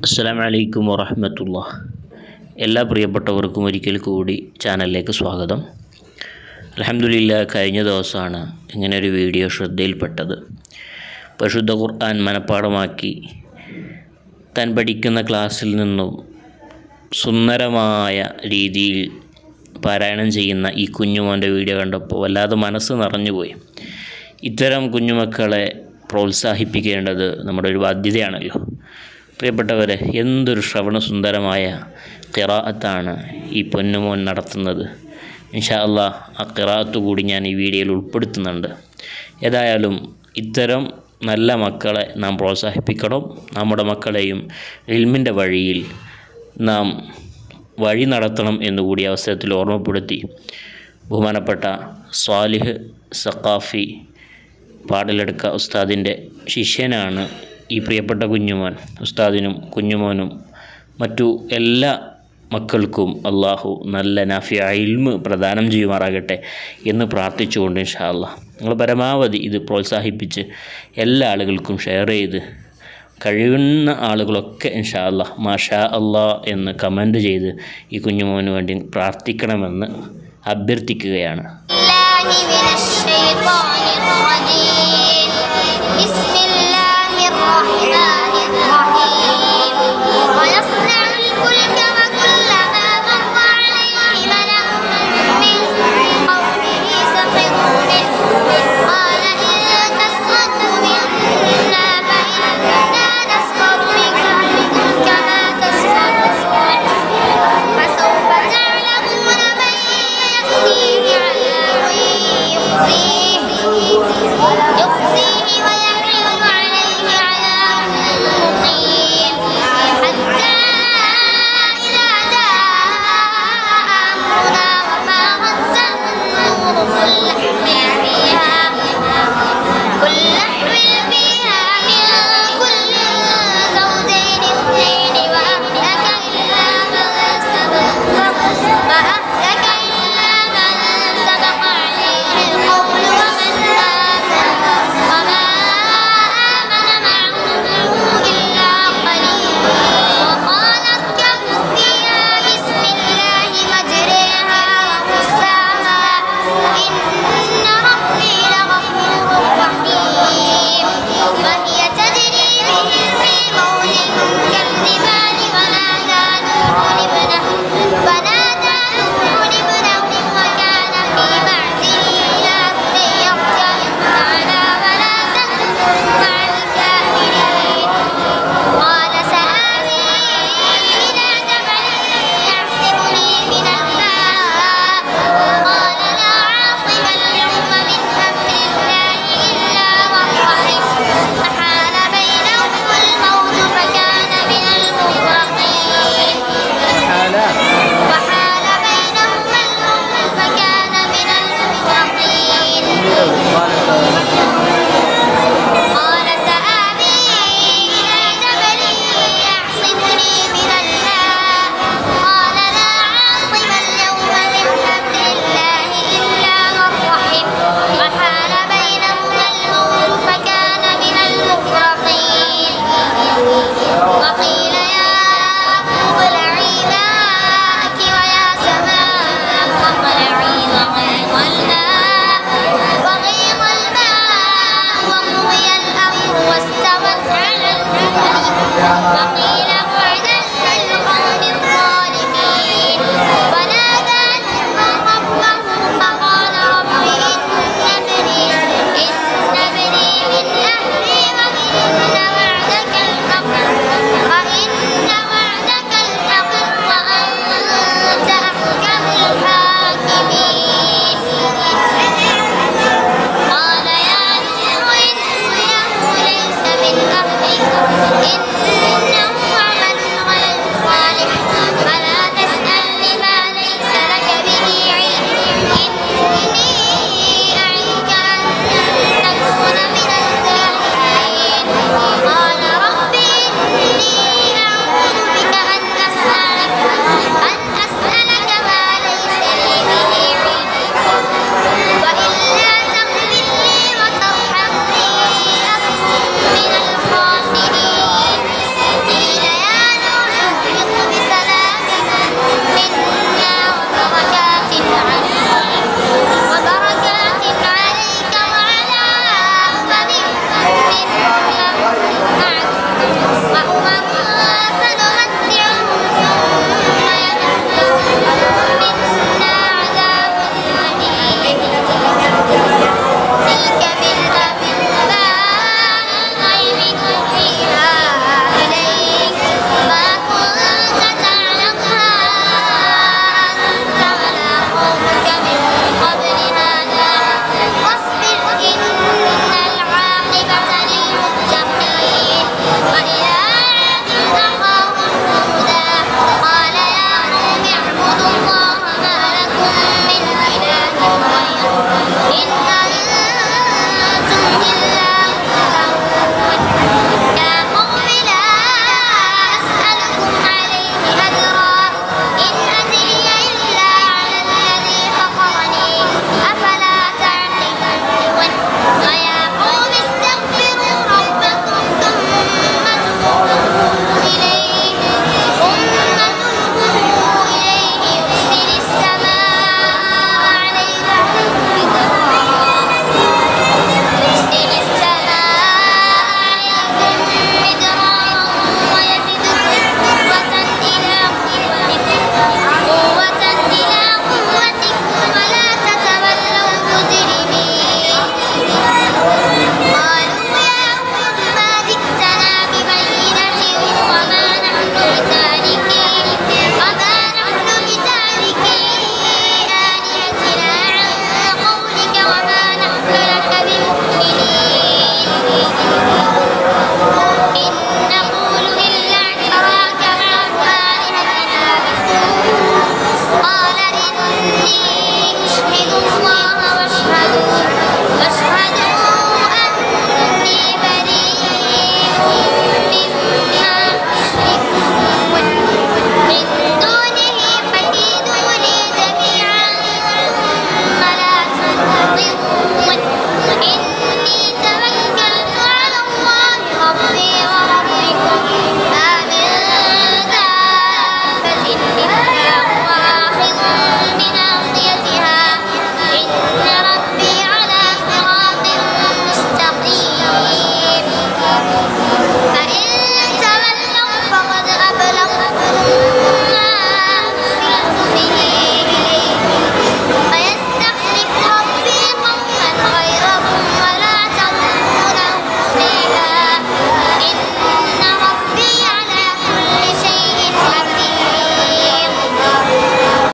അസ്സലാമു അലൈക്കും വറഹമത്തുള്ള എല്ലാ പ്രിയപ്പെട്ടവർക്കും ഒരിക്കൽ കൂടി ചാനലിലേക്ക് സ്വാഗതം അലഹമുല്ല കഴിഞ്ഞ ദിവസമാണ് ഇങ്ങനെ ഒരു വീഡിയോ ശ്രദ്ധയിൽപ്പെട്ടത് പരിശുദ്ധ ഖുർആൻ മനഃപ്പാടമാക്കി താൻ പഠിക്കുന്ന ക്ലാസ്സിൽ നിന്നും സുന്ദരമായ രീതിയിൽ പാരായണം ചെയ്യുന്ന ഈ കുഞ്ഞുമോൻ്റെ വീഡിയോ കണ്ടപ്പോൾ വല്ലാതെ മനസ്സ് നിറഞ്ഞുപോയി ഇത്തരം കുഞ്ഞുമക്കളെ പ്രോത്സാഹിപ്പിക്കേണ്ടത് നമ്മുടെ ഒരു ബാധ്യതയാണല്ലോ പ്രിയപ്പെട്ടവരെ എന്തൊരു ശ്രവണസുന്ദരമായ ഖിറാഅത്താണ് ഈ പൊന്നുമോൻ നടത്തുന്നത് ഇൻഷാ അല്ലാ ആ ഖിറാഅത്ത് കൂടി ഞാൻ ഈ വീഡിയോയിൽ ഉൾപ്പെടുത്തുന്നുണ്ട് ഏതായാലും ഇത്തരം നല്ല മക്കളെ നാം പ്രോത്സാഹിപ്പിക്കണം നമ്മുടെ മക്കളെയും ഇൽമിൻ്റെ വഴിയിൽ നാം വഴി നടത്തണം എന്നുകൂടി അവസരത്തിൽ ഓർമ്മപ്പെടുത്തി ബഹുമാനപ്പെട്ട സ്വാലിഹ് സഖാഫി പാടലെടുക്ക ഉസ്താദിൻ്റെ ശിഷ്യനാണ് ഈ പ്രിയപ്പെട്ട കുഞ്ഞുമോൻ ഉസ്താദിനും കുഞ്ഞുമോനും മറ്റു എല്ലാ മക്കൾക്കും അള്ളാഹു നല്ല നാഫിയ ഇൽമ് പ്രദാനം ചെയ്യുമാറാകട്ടെ എന്ന് പ്രാർത്ഥിച്ചുകൊണ്ട് ഇൻഷാ അല്ലാ നിങ്ങൾ പരമാവധി ഇത് പ്രോത്സാഹിപ്പിച്ച് എല്ലാ ആളുകൾക്കും ഷെയർ ചെയ്ത് കഴിയുന്ന ആളുകളൊക്കെ ഇൻഷാ അല്ലാ മാഷാ അല്ലാ എന്ന് കമൻറ്റ് ചെയ്ത് ഈ കുഞ്ഞുമോന് വേണ്ടി പ്രാർത്ഥിക്കണമെന്ന് അഭ്യർത്ഥിക്കുകയാണ് الله من الشيطان الرجيم